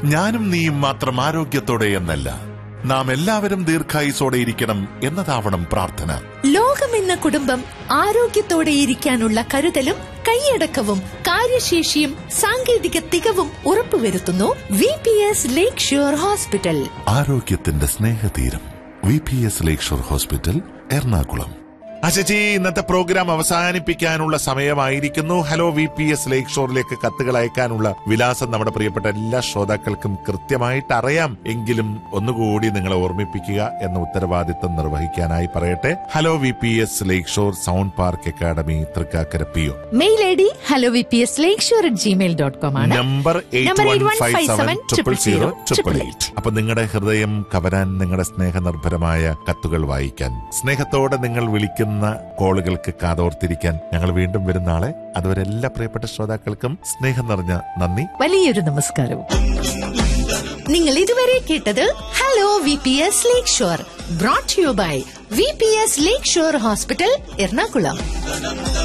ഞാനും നീയും മാത്രം ആരോഗ്യത്തോടെ എന്നല്ല നാം എല്ലാവരും ദീർഘായുസോടെ ഇരിക്കണം എന്നതാവണം പ്രാർത്ഥന ലോകമെന്ന കുടുംബം ആരോഗ്യത്തോടെ ഇരിക്കാനുള്ള കരുതലും കൈയടക്കവും കാര്യശേഷിയും സാങ്കേതിക തികവും ഉറപ്പുവരുത്തുന്നു V P S Lakeshore hospital ആരോഗ്യത്തിന്റെ സ്നേഹതീരം V P S Lakeshore hospital Ernakulam അശചി ഇന്നത്തെ പ്രോഗ്രാം അവസാനിപ്പിക്കാനുള്ള സമയമായിരിക്കുന്നു ഹലോ വി പി എസ് ലേക്ക് ഷോറിലേക്ക് കത്തുകൾ അയക്കാനുള്ള വിലാസം നമ്മുടെ പ്രിയപ്പെട്ട എല്ലാ ശ്രോതാക്കൾക്കും കൃത്യമായിട്ട് അറിയാം എങ്കിലും ഒന്നുകൂടി നിങ്ങളെ ഓർമ്മിപ്പിക്കുക എന്ന ഉത്തരവാദിത്തം നിർവഹിക്കാനായി പറയട്ടെ hello V P S Lakeshore sound park academy Thrikkakara P O mail I D hello V P S Lakeshore at Gmail dot com ആണ് number eight one five seven triple zero triple eight അപ്പൊ നിങ്ങളുടെ ഹൃദയം കവരാൻ നിങ്ങളുടെ സ്നേഹനിർഭരമായ കത്തുകൾ വായിക്കാൻ സ്നേഹത്തോടെ നിങ്ങൾ വിളിക്കുന്ന കോളുകൾക്ക് കാതോർത്തിരിക്കാൻ ഞങ്ങൾ വീണ്ടും വരുന്ന ആളെ അതുവരെ എല്ലാ പ്രിയപ്പെട്ട ശ്രോതാക്കൾക്കും സ്നേഹം നിറഞ്ഞ നന്ദി വലിയൊരു നമസ്കാരവും നിങ്ങൾ ഇതുവരെ കേട്ടത് hello V P S Lakeshore brought you by V P S Lakeshore hospital Ernakulam